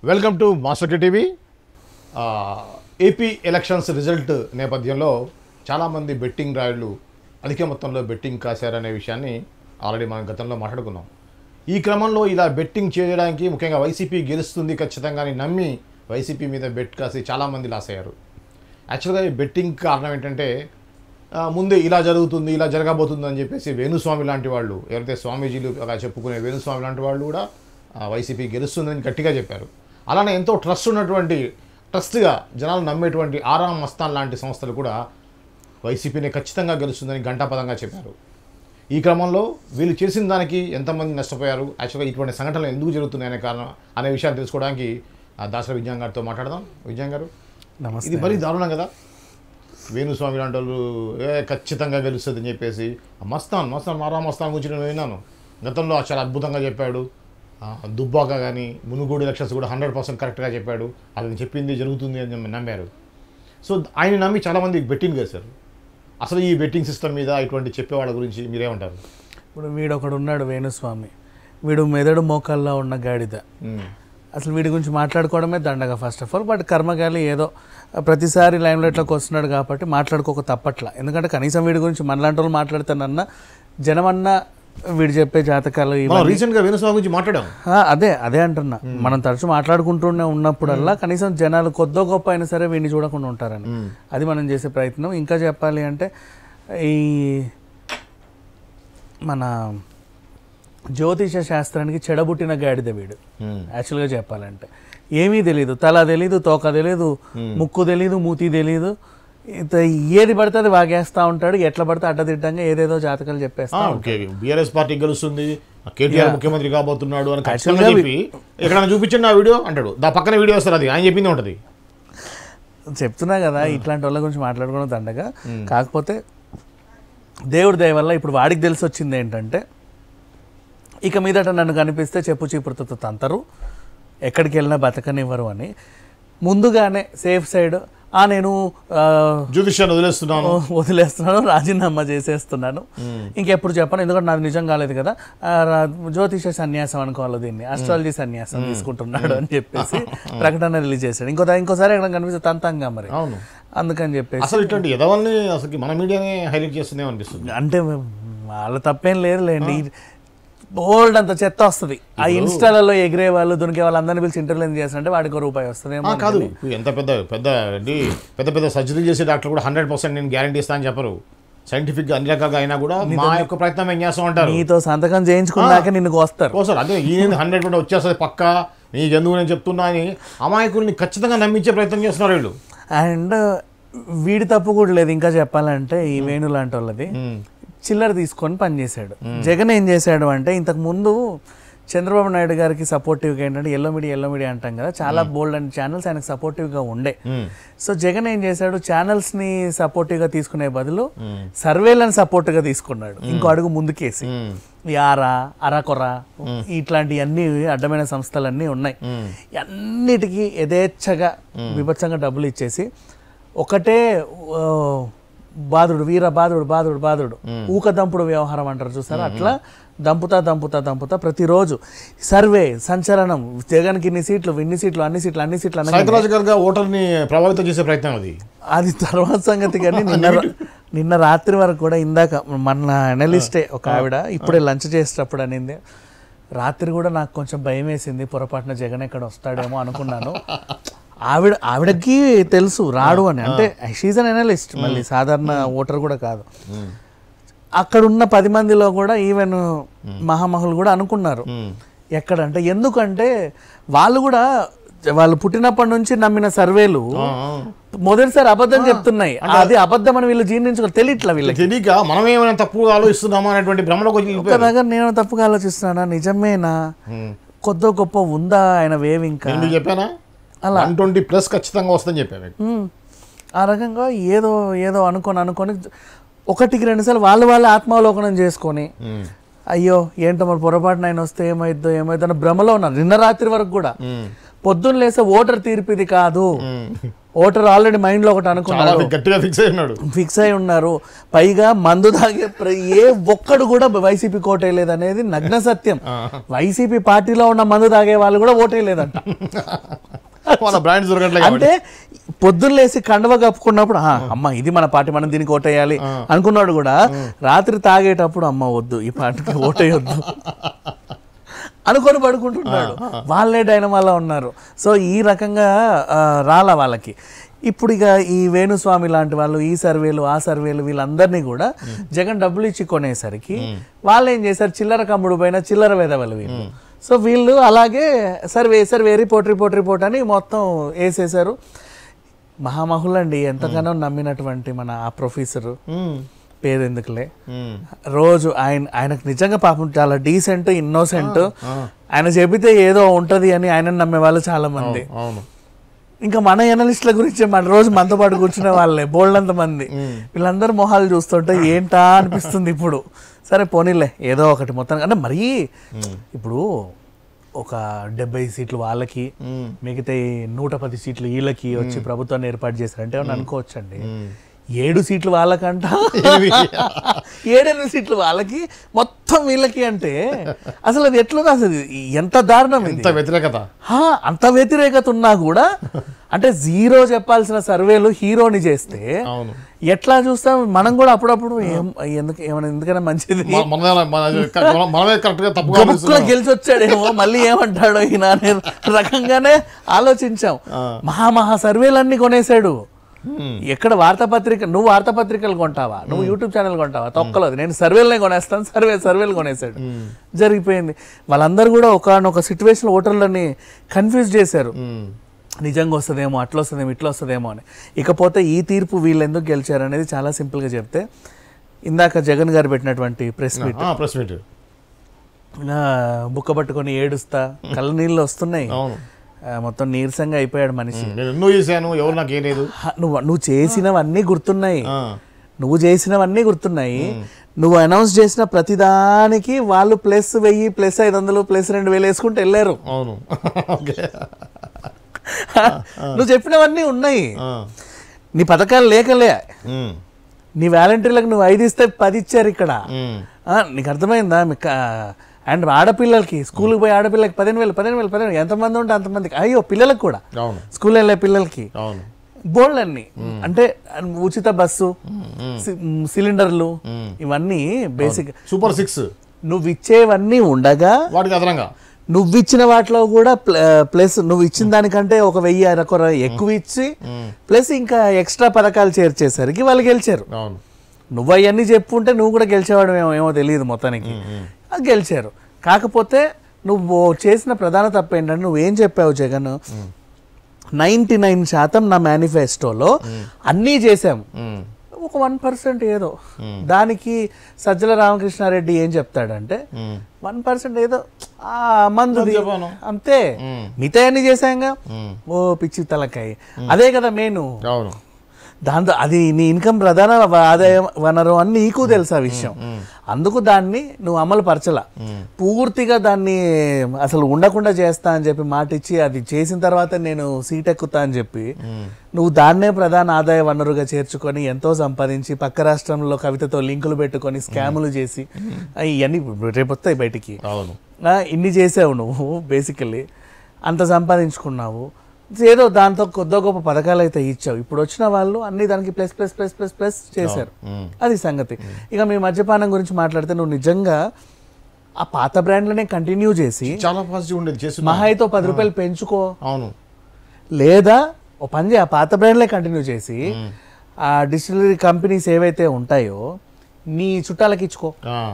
Welcome to Master TV AP elections result నేపథ్యంలో చాలామంది betting రాయుళ్ళు అధిక మొత్తంలో బెట్టింగ్ కాశారనే విషయాన్ని ఆల్రెడీ మనం గతంలో మాట్లాడుకున్నాం ఈ క్రమంలో ఇలా బెట్టింగ్ చేయడానికి ముఖ్యంగా వైసీపీ గెలుస్తుంది ఖచ్చితంగా అని నమ్మి వైసీపీ మీద బెట్ కాసి చాలామంది లాస్ అయ్యారు యాక్చువల్గా ఈ బెట్టింగ్ కారణం ఏంటంటే ఆ, ముందే ఇలా జరుగుతుంది ఇలా జరగబోతుంది అని చెప్పేసి వేణుస్వామి లాంటి వాళ్ళు ఎవరైతే స్వామీజీలు అలా చెప్పుకునే వేణుస్వామి లాంటి వాళ్ళు కూడా ఆ, వైసీపీ గెలుస్తుందని గట్టిగా చెప్పారు అలానే ఎంతో ట్రస్ట్ ఉన్నటువంటి ట్రస్ట్గా జనాలు నమ్మేటువంటి ఆరాం మస్తాన్ లాంటి సంస్థలు కూడా వైసీపీని ఖచ్చితంగా గెలుస్తుందని ఘంటాపదంగా చెప్పారు ఈ క్రమంలో వీళ్ళు చేసిన దానికి ఎంతమంది నష్టపోయారు యాక్చువల్గా ఇటువంటి సంఘటనలు ఎందుకు జరుగుతున్నాయనే కారణం అనే విషయాలు తెలుసుకోవడానికి ఆ, దాసరి విజయం గారితో మాట్లాడదాం విజయం గారు నమస్తే ఇది మరీ దారుణం కదా వేణుస్వామి లాంటి వాళ్ళు ఏ ఖచ్చితంగా గెలుస్తుంది అని చెప్పేసి ఆ మస్తాన్ మస్తాన్ మారా మస్తాన్ గురించి నేను విన్నాను గతంలో చాలా అద్భుతంగా చెప్పాడు ఆ, దుబ్బాక కానీ మునుగోడు ఎలక్షన్స్ కూడా హండ్రెడ్ పర్సెంట్ కరెక్ట్గా చెప్పాడు అతను చెప్పింది జరుగుతుంది అని చెప్పి నమ్మారు సో ఆయన నమ్మి చాలామంది బెట్టింగ్ వేశారు అసలు ఈ బెట్టింగ్ సిస్టమ్ మీద ఇటువంటి చెప్పేవాళ్ళ గురించి మీరేమంటారు ఇప్పుడు వీడు ఒకడు ఉన్నాడు వేణుస్వామి వీడు మెదడు మోకాల్లో ఉన్న గాడిద ఉమ్. అసలు వీడి గురించి మాట్లాడుకోవడమే దండగా ఫస్ట్ ఆఫ్ ఆల్ బట్ కర్మగాలి ఏదో ప్రతిసారి లైమ్ లైట్లోకి వస్తున్నాడు కాబట్టి మాట్లాడుకోక తప్పట్ల ఎందుకంటే కనీసం వీడి గురించి మనలాంటి వాళ్ళు మాట్లాడుతానన్నా జనమన్నా వీడు చెప్పే జాతకాలు ఇవి మనం రీసెంట్గా వేణుస్వామి గురించి మాట్లాడాం ఆ, అదే అదే అంటున్నా మనం తరచు మాట్లాడుకుంటూనే ఉన్నప్పుడల్లా కనీసం జనాలు కొద్దో గొప్ప అయినా సరే వీడిని చూడకుండా ఉంటారని అది మనం చేసే ప్రయత్నం ఇంకా చెప్పాలి అంటే ఈ మన జ్యోతిష శాస్త్రానికి చెడబుట్టిన గాడిద వీడు ఉమ్. యాక్చువల్గా చెప్పాలంటే ఏమీ తెలియదు తల తెలీదు తోక తెలీదు ముక్కు తెలీదు మూతి తెలీదు ఇంత ఏది పడితే అది వాగేస్తా ఉంటాడు ఎట్లా పడితే అడ్డదిడ్డంగా ఏదేదో జాతకాలు చెప్పేస్తా ఆ, ఓకే బీఆర్ఎస్ పార్టీ గెలుస్తుంది కేటీఆర్ ముఖ్యమంత్రి కాబోతున్నాడు అని ఖచ్చితంగా చెప్పి ఎక్కడైనా చూపించండి ఆ వీడియో అంటాడు దా పక్కన వీడియో వస్తారు అది ఆయన చెప్పింది ఉంటుంది చెప్తున్నా కదా ఇట్లాంటి వాళ్ళ గురించి మాట్లాడుకోవడం దండగా కాకపోతే దేవుడి దయ వల్ల ఇప్పుడు వాడికి తెలిసి వచ్చింది ఏంటంటే ఇక మీదట నన్ను కనిపిస్తే చెప్పు చీపురుతో తంతరు ఎక్కడికి వెళ్ళినా బతకనివ్వరు అని ముందుగానే సేఫ్ సైడ్ ఆ నేను ఆ, జ్యోతిష్యాన్ని వదిలేస్తున్నాను వదిలేస్తున్నాను రాజీనామా చేసేస్తున్నాను ఇంకెప్పుడు చెప్పను ఎందుకంటే నాది నిజం కాలేదు కదా ఆ, రా- జ్యోతిష సన్యాసం అనుకోవాలి దీన్ని ఆస్ట్రాలజీ సన్యాసం తీసుకుంటున్నాడు అని చెప్పేసి ప్రకటన రిలీజ్ చేశాడు ఇంకో ఇంకోసారి ఎక్కడ కనిపిస్తే తంతంగా మరి అవును అందుకని చెప్పేసి అసలు ఇట్లాంటి ఎదవల్ని అసలు మన మీడియానే హైలైట్ చేస్తుందేమో అనిపిస్తుంది అంటే వాళ్ళ తప్పేం లేదులేండి బోల్డ్ అంత చెత్త వస్తుంది ఆ ఇన్స్టాలలో ఎగిరే వాళ్ళు దొరికే వాళ్ళు అందరిని పిలిచి ఇంటర్వ్యూ ఎందుకు చేస్తారంటే వాడికి ఒక రూపాయి వస్తుంది ఆ, కాదు ఇప్పుడు ఎంత పెద్ద పెద్ద ఏంటి, పెద్ద పెద్ద సర్జరీ చేసే డాక్టర్ కూడా హండ్రెడ్ పర్సెంట్ నేను గ్యారంటీ ఇస్తా అని చెప్పరు సైంటిఫిక్ గా అన్ని రకాలుగా అయినా కూడా మా యొక్క ప్రయత్నం ఏం చేస్తాం అంటారు నీతో సంతకం చేయించుకున్నాక నిన్ను వస్తారు ఓ సార్ అదే ఈయన హండ్రెడ్ కూడా వచ్చేస్తుంది పక్క నీకు ఎందుకు నేను చెప్తున్నా అని అమాయకుల్ని ఖచ్చితంగా నమ్మించే ప్రయత్నం చేస్తున్నారు వీళ్ళు అండ్ వీడి తప్పు కూడా లేదు ఇంకా చెప్పాలంటే ఈ వేణు లాంటి వాళ్ళది చిల్లర తీసుకొని పనిచేశాడు జగన్ ఏం చేశాడు అంటే ఇంతకు ముందు చంద్రబాబు నాయుడు గారికి సపోర్టివ్గా ఏంటంటే ఎల్లో మీడియా ఎల్లో మీడియా అంటాం కదా చాలా బోల్డ్ అండ్ ఛానల్స్ ఆయనకు సపోర్టివ్గా ఉండే సో జగన్ ఏం చేశాడు ఛానల్స్ని సపోర్టివ్గా తీసుకునే బదులు సర్వేలను సపోర్ట్గా తీసుకున్నాడు ఇంకో అడుగు ముందుకేసి ఈ ఆరా అరాకొర ఇట్లాంటి అన్ని అడ్డమైన సంస్థలన్నీ ఉన్నాయి అన్నిటికీ యథేచ్ఛగా విభత్సంగా డబ్బులు ఇచ్చేసి ఒకటే ఆ, బాధుడు వీర బాధుడు బాధుడు బాధుడు ఊక దంపుడు వ్యవహారం అంటారు చూసారా అట్లా దంపుతా దంపుతా దంపుతా ప్రతిరోజు సర్వే సంచలనం జగన్కి ఇన్ని సీట్లు ఇన్ని సీట్లు అన్ని సీట్లు అన్ని సీట్లు అనగా సైకలాజికల్ గా ఓటర్ని ప్రభావితం చేసే ప్రయత్నం అది అది తర్వాత సంగతి కానీ నిన్న రా- నిన్న రాత్రి వరకు కూడా ఇందాక మన అనలిస్టే ఒక ఆవిడ ఇప్పుడే లంచ్ చేసేటప్పుడు అనింది రాత్రి కూడా నాకు కొంచెం భయం వేసింది పొరపాటున జగన్ ఎక్కడ వస్తాడేమో అనుకున్నాను ఆవిడ ఆవిడకి తెలుసు రాడు అని అంటే షీజ్ అన్ అనలిస్ట్ మళ్ళీ సాధారణ ఓటర్ కూడా కాదు అక్కడ ఉన్న పది మందిలో కూడా ఈవెన్ మహామహులు కూడా అనుకున్నారు ఎక్కడంటే ఎందుకంటే వాళ్ళు కూడా వాళ్ళు పుట్టినప్పటి నుంచి నమ్మిన సర్వేలు మొదటిసారి అబద్ధం చెప్తున్నాయి అది అబద్ధం అని వీళ్ళు జీర్ణించుకో తెలియట్లా వీళ్ళకి తెలియక మనం ఏమైనా తప్పుగా ఆలోచిస్తున్నామా అనేటువంటి భ్రమలోకి వచ్చి ఒక దగ్గర నేను తప్పుగా ఆలోచిస్తున్నానా నిజమేనా కొద్దో గొప్ప ఉందా ఆయన వేవ్ ఇంకా నేను మీకు చెప్పానా వన్ ట్వంటీ ప్లస్ ఖచ్చితంగా వస్తుందని చెప్పాను ఉమ్. ఆ రకంగా ఏదో ఏదో అనుకొని అనుకొని ఒకటికి రెండుసార్లు వాళ్ళు వాళ్ళే ఆత్మావలోకనం చేసుకొని అయ్యో ఏంటో మరి పొరపాటున ఆయన వస్తే ఏమైద్దో ఏమైద్దో అన్న భ్రమలో ఉన్నారు నిన్న రాత్రి వరకు కూడా పొద్దున్న లేసే ఓటర్ తీర్పు ఇది కాదు ఓటర్ ఆల్రెడీ మైండ్ లో ఒకటి చాలా అనుకున్నారు గట్టిగా ఫిక్స్ అయి ఉన్నాడు ఫిక్స్ అయి ఉన్నారు పైగా మందు తాగే ప్ర- ఏ ఒక్కడు కూడా వైసీపీ కోటేయలేదు అనేది నగ్న సత్యం వైసీపీ పార్టీలో ఉన్న మందు తాగే వాళ్ళు కూడా ఓటేయలేదంట వాళ్ళ బ్రాండ్స్ దొరకట్లేదు అంటే పొద్దున్న లేసి కండవ కప్పుకున్నప్పుడు "ఆ, అమ్మ ఇది మన పార్టీ మనం దీనికి ఓటేయాలి అనుకున్నాడు కూడా రాత్రి తాగేటప్పుడు అమ్మ వద్దు ఈ పార్టీకి ఓటేయొద్దు అనుకొని పడుకుంటున్నాడు వాళ్ళే డైనమాలో ఉన్నారు సో ఈ రకంగా ఆ, రాలా వాళ్ళకి ఇప్పుడు ఇక ఈ వేణుస్వామి లాంటి వాళ్ళు ఈ సర్వేలు ఆ సర్వేలు వీళ్ళందరినీ కూడా జగన్ డబ్బులు ఇచ్చి కొనేసరికి వాళ్ళు ఏం చేశారు చిల్లర కమ్ముడు పైన చిల్లర వేదవలు వీళ్ళు సో వీళ్ళు అలాగే survey survey report report report అని మొత్తం వేసేసారు మహామహులండి ఎంతగానో నమ్మినటువంటి మన ఆ ప్రొఫెసరు పేరు ఎందుకులే రోజు ఆయన ఆయనకు నిజంగా పాపం చాలా డీసెంట్ ఇన్నోసెంట్ ఆయన చెబితే ఏదో ఉంటది అని ఆయన నమ్మే వాళ్ళు చాలా మంది అవును ఇంకా మన ఎనలిస్టుల గురించి మన రోజు మనతో పాటు కూర్చునే వాళ్ళే బోల్డంత మంది వీళ్ళందరూ మొహాలు చూస్తుంటే ఏంటా అనిపిస్తుంది ఇప్పుడు సరే పోనీలే ఏదో ఒకటి మొత్తం అంటే మరీ ఇప్పుడు ఒక డెబ్బై సీట్లు వాళ్ళకి మిగతా ఈ నూట పది సీట్లు వీళ్ళకి వచ్చి ప్రభుత్వాన్ని ఏర్పాటు చేశారంటే ఏమన్నా అనుకోవచ్చండి ఏడు సీట్లు వాళ్ళకంట ఏడెనిమిది సీట్లు వాళ్ళకి మొత్తం వీళ్ళకి అంటే అసలు అది ఎట్లా అసలు ఎంత దారుణం ఇది ఎంత వ్యతిరేకత హా, అంత వ్యతిరేకత ఉన్నా కూడా అంటే జీరో చెప్పాల్సిన సర్వేలు హీరోని చేస్తే అవును ఎట్లా చూస్తాం మనం కూడా అప్పుడప్పుడు ఏం ఎందుకు ఏమైనా ఎందుకైనా మంచిది మన- మనదే- మన- మనమే కరెక్ట్ గా తప్పుగా గబుక్కులో గెలిచి వచ్చాడేమో మళ్ళీ ఏమంటాడో ఈయన అనే రకంగానే ఆలోచించాం మహా మహా సర్వేలన్నీ కొనేశాడు ఎక్కడ వార్తాపత్రిక నువ్వు వార్తాపత్రికలు కొంటావా నువ్వు యూట్యూబ్ ఛానల్ కొంటావా తొక్కలేదు నేను సర్వేలనే కొనేస్తాను సర్వే సర్వేలు కొనేశాడు జరిగిపోయింది వాళ్ళందరూ కూడా ఒకనొక సిచ్యువేషన్ ఓటర్లని కన్ఫ్యూజ్ చేశారు నిజంగా వస్తుందేమో అట్లా వస్తుందేమో ఇట్లా వస్తుందేమో అని ఇకపోతే ఈ తీర్పు వీళ్ళు ఎందుకు గెలిచారు అనేది చాలా సింపుల్గా చెప్తే ఇందాక జగన్ గారు పెట్టినటువంటి ప్రెస్ మీట్ ప్రెస్ మీట్ ఆ, బుక్క పట్టుకొని ఏడుస్తా కళ్ళ నీళ్ళు వస్తున్నాయి అవును ఆ, మొత్తం నీరసంగా అయిపోయాడు మనిషి నేను ఎన్నో చేశాను ఎవరు నాకు ఏం లేదు హ, నువ్వు నువ్వు చేసినవన్నీ గుర్తున్నాయి ఆ, నువ్వు చేసినవన్నీ గుర్తున్నాయి నువ్వు అనౌన్స్ చేసిన ప్రతిదానికి వాళ్ళు ప్లస్ వెయ్యి ప్లస్ ఐదు వందలు ప్లస్ రెండు వేలు వేసుకుంటూ వెళ్ళారు అవును ఓకే నువ్వు చెప్పినవన్నీ ఉన్నాయి ఆ, నీ పథకాలు లేకలే ఉమ్, నీ వాలంటీర్లకు నువ్వు ఐదు ఇస్తే పది ఇచ్చారు ఇక్కడ ఉమ్, ఆ, నీకు అర్థమైందా మీకు అండ్ ఆడపిల్లలకి స్కూల్కి పోయి ఆడపిల్లలకి పదిహేను వేలు పదిహేను వేలు పదిహేను వేలు ఎంతమంది ఉంటే అంతమందికి అయ్యో పిల్లలకు కూడా అవును స్కూల్ వెళ్ళే పిల్లలకి అవును బోర్డులన్నీ అంటే ఉచిత బస్సు సి- మ్, సిలిండర్లు ఇవన్నీ బేసిక్ సూపర్ సిక్స్ నువ్వు ఇచ్చేవన్నీ ఉండగా వాటికి అదనంగా నువ్వు ఇచ్చిన వాటిలో కూడా ప్ల- ప్లస్ నువ్వు ఇచ్చిన దానికంటే ఒక వెయ్యి అరకొర ఎక్కువ ఇచ్చి ప్లస్ ఇంకా ఎక్స్ట్రా పథకాలు చేర్చేసరికి వాళ్ళు గెలిచారు అవును నువ్వు అవన్నీ చెప్పుంటే నువ్వు కూడా గెలిచేవాడు ఏమో ఏమో తెలియదు మొత్తానికి అది గెలిచారు కాకపోతే నువ్వు చేసిన ప్రధాన తప్పు ఏంటంటే నువ్వేం చెప్పావు జగన్ నైంటీ నైన్ శాతం నా మేనిఫెస్టోలో అన్నీ చేసాము ఉమ్, ఒక వన్ పర్సెంట్ ఏదో దానికి సజ్జల రామకృష్ణారెడ్డి ఏం చెప్తాడంటే ఉమ్, వన్ పర్సెంట్ ఏదో ఆ మందుది చెప్పాను. అంతే మిగతా అన్ని చేసాంగా ఉమ్, ఓ పిచ్చి తలకాయ అదే కదా మెయిన్ అవును దాంతో అది నీ ఇన్కమ్ ప్రధాన వ- ఆదాయ వనరు అని నీకు తెలుసు ఆ విషయం అందుకు దాన్ని నువ్వు అమలు పరచల పూర్తిగా దాన్ని అసలు ఉండకుండా చేస్తా అని చెప్పి మాట ఇచ్చి అది చేసిన తర్వాత నేను సీట్ ఎక్కుతా అని చెప్పి నువ్వు దాన్నే ప్రధాన ఆదాయ వనరుగా చేర్చుకొని ఎంతో సంపాదించి పక్క రాష్ట్రంలో కవితతో లింకులు పెట్టుకొని స్కాములు చేసి ఇవన్నీ రేపు వస్తాయి బయటికి అవును ఆ, ఇన్ని చేసావు నువ్వు బేసికల్లీ అంత సంపాదించుకున్నావు ఏదో దాంతో కొద్దో గొప్ప పథకాలు అయితే ఇచ్చావు ఇప్పుడు వచ్చిన వాళ్ళు అన్ని దానికి plus plus plus plus plus చేశారు ఉమ్, అది సంగతి ఇక మీ మద్యపానం గురించి మాట్లాడితే నువ్వు నిజంగా ఆ పాత బ్రాండ్లనే కంటిన్యూ చేసి చాలా పాజిటివ్ ఉండేది చేస్తున్నా మహా అయితే ఓ పది రూపాయలు పెంచుకో అవును లేదా ఓ పని చేయి ఆ పాత బ్రాండ్లే కంటిన్యూ చేసి ఆ డిస్టిలరీ కంపెనీస్ ఏవైతే ఉంటాయో నీ చుట్టాలకి ఇచ్చుకో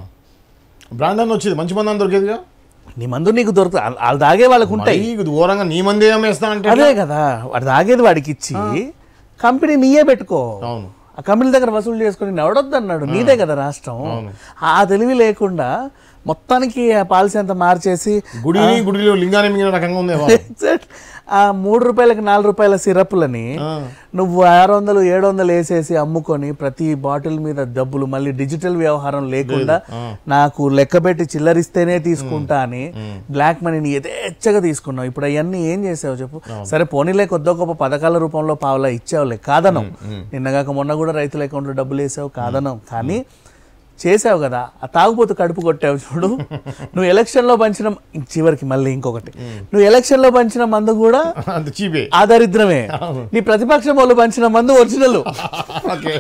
బ్రాండ్ అని వచ్చేది మంచి మంది అని దొరికేదిగా నీ మందు నీకు దొరుకుతుంది వాళ్ళ- వాళ్ళు తాగే వాళ్ళకు ఉంటాయి మరీ ఇది ఘోరంగా నీ మంది ఏమేస్తా అంటే అదే కదా వాడు తాగేది వాడికి ఇచ్చి కంపెనీ నీయే పెట్టుకో అవును ఆ కంపెనీ దగ్గర వసూలు చేసుకుని నవడొద్దు అన్నాడు నీదే కదా రాష్ట్రం ఆ తెలివి లేకుండా మొత్తానికి ఆ పాలసీ అంతా మార్చేసి గుడిని గుడిలో లింగాన్ని మింగిన రకంగా ఉంది వ్యవహారం. ఆ మూడు రూపాయలకి నాలుగు రూపాయల సిరప్లని నువ్వు ఆరు వందలు ఏడు వందలు వేసేసి అమ్ముకొని ప్రతి బాటిల్ మీద డబ్బులు మళ్ళీ డిజిటల్ వ్యవహారం లేకుండా నాకు లెక్క పెట్టి చిల్లరిస్తేనే తీసుకుంటా అని బ్లాక్ మనీని యథేచ్ఛగా తీసుకున్నావు ఇప్పుడు అవన్నీ ఏం చేసావు చెప్పు సరే పోనీలే కొద్దో గొప్ప పథకాల రూపంలో పావులా ఇచ్చావులే కాదనం నిన్నగాక మొన్న కూడా రైతుల అకౌంట్లో డబ్బులు వేసావు కాదనం కానీ చేసావు కదా ఆ తాగుపోతు కడుపు కొట్టావు చూడు నువ్వు ఎలక్షన్లో పంచిన చివరికి మళ్ళీ ఇంకొకటి నువ్వు ఎలక్షన్లో పంచిన మందు కూడా అంత చీపే ఆ దరిద్రమే నీ ప్రతిపక్షం వాళ్ళు పంచిన మందు ఒరిజినల్ ఓకే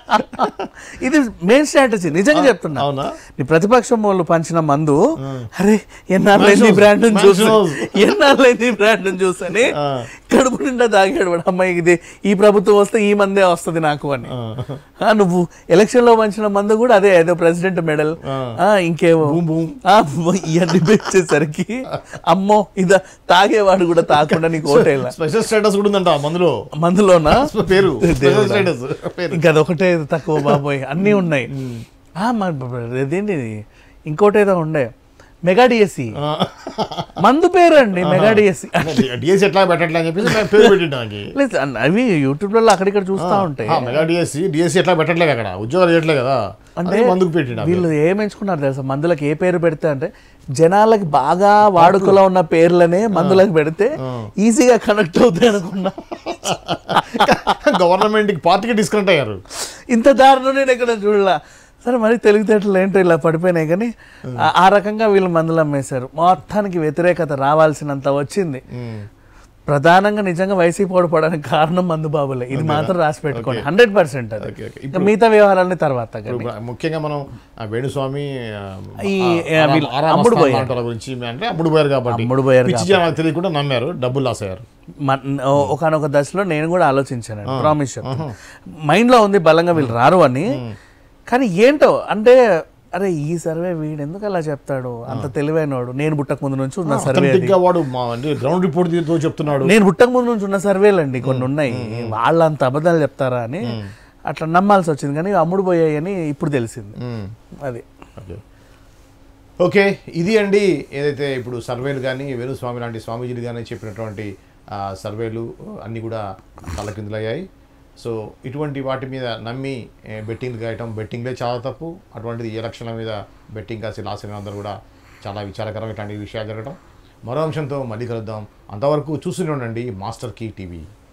ఇది మెయిన్ స్ట్రాటజీ నిజంగా చెప్తున్నా అవునా నీ ప్రతిపక్షం వాళ్ళు పంచిన మందు అరే ఎన్నాళ్ళైంది బ్రాండ్ చూసి Manchos. ఎన్నాళ్ళైంది బ్రాండ్ చూసని కడుపు నిండా తాగాడు వాడు అమ్మాయి ఇది ఈ ప్రభుత్వం వస్తే ఈ మందే వస్తుంది నాకు అని ఆ, నువ్వు ఎలక్షన్ లో పంచిన మందు కూడా అదే ఏదో ప్రెసిడెంట్ మెడల్ ఇంకేమో బూమ్ బూమ్ ఆ, ఇవన్నీ పెంచేసరికి అమ్మో ఇదా తాగేవాడు కూడా తాకుండా నీకు ఓటేలా స్పెషల్ స్టేటస్ కూడా ఉందంట ఆ మందులో మందులోనా పేరు స్పెషల్ దేవుడా. స్టేటస్ పేరు ఇంకా అదొకటే తక్కువ బాబోయ్ అన్నీ ఉన్నాయి ఆ, మరి ఇదేంటి ఇది? ఇంకోటి ఏదో ఉండే మెగా డిఎస్సి మందు పేరు అండి మెగా డిఎస్సి డిఎస్సి ఎట్లా పెట్టట్లే అని చెప్పేసి నేను పేరు పెట్టింటానికి లేదు అన్న- అవి యూట్యూబ్లలో అక్కడిక్కడ చూస్తూ ఉంటాయి మెగా డిఎస్సి డిఎస్సి ఎట్లా పెట్టట్లేదు అక్కడ ఉద్యోగాలు చేయట్లేదు కదా అంటే మందుకు పెట్టిండు ఆ వీళ్ళు ఏం ఎంచుకున్నారు తెలుసా మందులకు ఏ పేరు పెడితే అంటే జనాలకి బాగా వాడుకలో ఉన్న పేర్లనే మందులకు పెడితే ఈజీగా కనెక్ట్ అవుతాయి అనుకున్నా గవర్నమెంట్ కి పార్టీకి డిస్కనెక్ట్ అయ్యారు ఇంత దారుణం నేను ఎక్కడ చూడలా సరే మరి తెలివితేటలు ఏంటో ఇలా పడిపోయినాయి కానీ ఆ- ఆ రకంగా వీళ్ళు మందులు అమ్మేశారు మొత్తానికి వ్యతిరేకత రావాల్సినంత వచ్చింది ప్రధానంగా నిజంగా వైసీపీ ఓడిపోవడానికి కారణం మందు బాబులే ఇది మాత్రం రాసి పెట్టుకోండి హండ్రెడ్ పర్సెంట్ అది ఓకే, ఓకే. ఇంకా మిగతా వ్యవహారాలని తర్వాత కానీ. ఇప్పుడు ముఖ్యంగా మనం ఆ వేణుస్వామి ఆ, ఈ, ఆ, ఆ, వీళ్ళు ఆరామ అమ్ముడు స్థానం పోయారు. లాంటి వాళ్ళ గురించి అంటే అమ్ముడు పోయారు కాబట్టి అమ్ముడు పోయారు పిచ్చి జనాలకు తెలియకుండా నమ్మారు డబ్బులు లాస్ అయ్యారు ఒకనొక దశలో నేను కూడా ఆలోచించాను ప్రామిస్ మైండ్ లో ఉంది బలంగా వీళ్ళు రారు అని కానీ ఏంటో అంటే అరే ఈ సర్వే వీడు ఎందుకు అలా చెప్తాడు అంత తెలివైనవాడు నేను పుట్టక ముందు నుంచి ఉన్న సర్వే అథెంటిక్ గా వాడు మా అంటే గ్రౌండ్ రిపోర్ట్ తో చెప్తున్నాడు నేను పుట్టక ముందు నుంచి ఉన్న సర్వేలు అండి కొన్ని ఉన్నాయి వాళ్ళు అంత అబద్ధాలు చెప్తారా అని అట్లా నమ్మాల్సి వచ్చింది కానీ అమ్ముడు పోయాయి అని ఇప్పుడు తెలిసింది మ్మ్. అది ఓకే ఓకే ఇది అండి ఏదైతే ఇప్పుడు సర్వేలు కానీ వేణుస్వామి లాంటి స్వామీజీలు కానీ చెప్పినటువంటి ఆ, సర్వేలు అన్నీ కూడా తలకిందులయ్యాయి సో ఇటువంటి వాటి మీద నమ్మి ఏ, బెట్టింగ్లు కాయటం బెట్టింగ్లే చాలా తప్పు అటువంటిది ఏ లక్షల మీద బెట్టింగ్ కాసి లాస్ అయిన అందరూ కూడా చాలా విచారకరం ఇట్లాంటి విషయాలు జరగడం మరో అంశంతో మళ్ళీ కలుద్దాం అంతవరకు చూస్తూనే ఉండండి మాస్టర్ కీ టీవీ